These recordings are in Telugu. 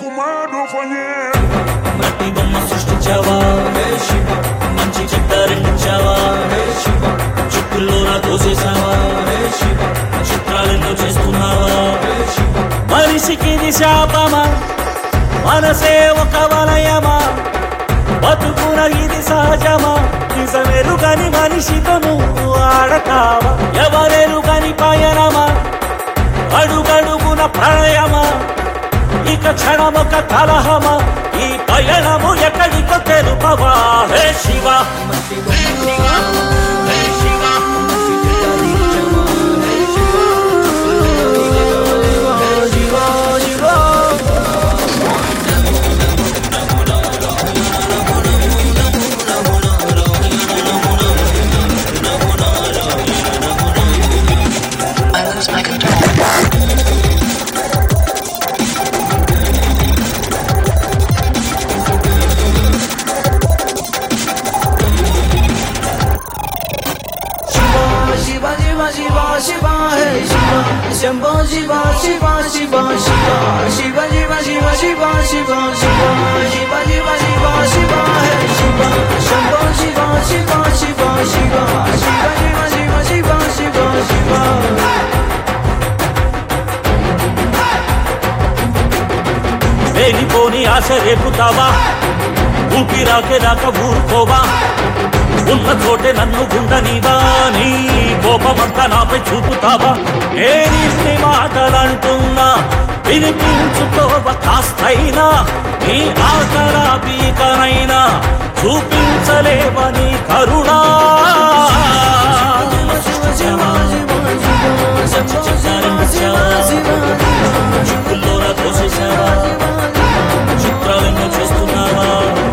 కుమారుడు మట్టి బొమ్మ సృష్టించావా హే శివ మంచి చెడ్డ రెండించావా హే శివ చుక్కుల్లో నా తోసేసావా హే శివ చిత్రాలెన్నో చేస్తున్నావా హే శివ మనిషికి ఇది శాపమా మనసే ఒక వలయమా బతుకున ఇది సహజమా నిజమెరుగని మనిషితో నువ్వు ఆడతావా ఎవరెరుగని పయనమా అడుగడుగున ప్రళయమా ఇక క్షణమొక కలహమా ఈ పయనము ఎక్కడికో తెలుపవా హే శివ హే Shiva I lose my control. Shiva Shiva Shiva Shiva Hey Shiva Shambho Shiva Shiva Shiva Shiva Shiva Shiva Shiva Shiva Shiva Shiva Shiva Shiva Shiva Shiva Hey Shiva Shambho Shiva Shiva Shiva Shiva Shiva Shiva Shiva Shiva Shiva Shiva లేనిపోని ఆశ రేపుతావా ఊపిరాకే దాకా ఊరుకోవా ఉన్న చోటే నన్ను గుండనివా నీ కోపమంతా నాపై చూపుతావా నేనిన్ని మాటలంటున్నా వినిపించుకోవ కాస్తైనా నీ ఆకరా పీకనైనా చూపించలేవని కరుణా చిక్కుల్లోనా తోసేశావా చిత్రాలెన్నో చేస్తున్నావా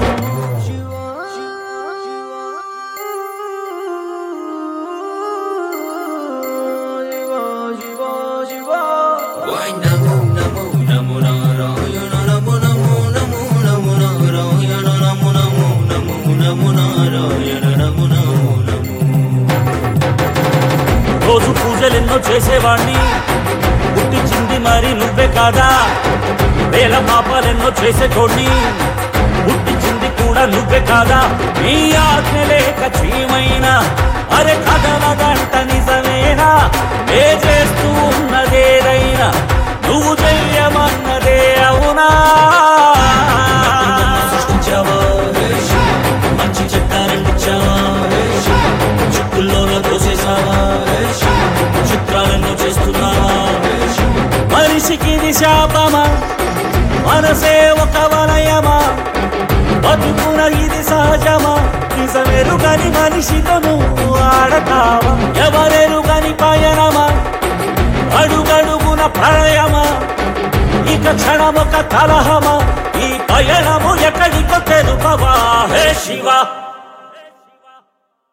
రోజు పూజలెన్నో చేసేవాణ్ణి పుట్టించింది మరి నువ్వే కాదా వేల పాపాలెన్నో చేసేటోడ్ని పుట్టించింది కూడా నువ్వే కాదా నీ ఆజ్ఞ లేక చీమైనా అరే కథల గంట నిజమేనా ఏ చేస్తూ ఉన్నదేదైనా నువ్వు చెయ్యమన్నదే అవునా సృష్టించావా మంచి చెడ్డ రెండిచ్చావా చిక్కుల్లోన తోసేసావా చిత్రాలెన్నో చేస్తున్నావా మనిషికి ఇది శాపమా మనసే ఒక వలయమా బతుకున ఇది సహజమా నిజమెరుగని మనిషితో నువ్వు ఆడతావా ఎవరెరుగని పయనమా అడుగడుగున ప్రళయమా ఇక క్షణమొక కలహమా ఈ పయనము ఎక్కడికో తెలుపవా హే శివ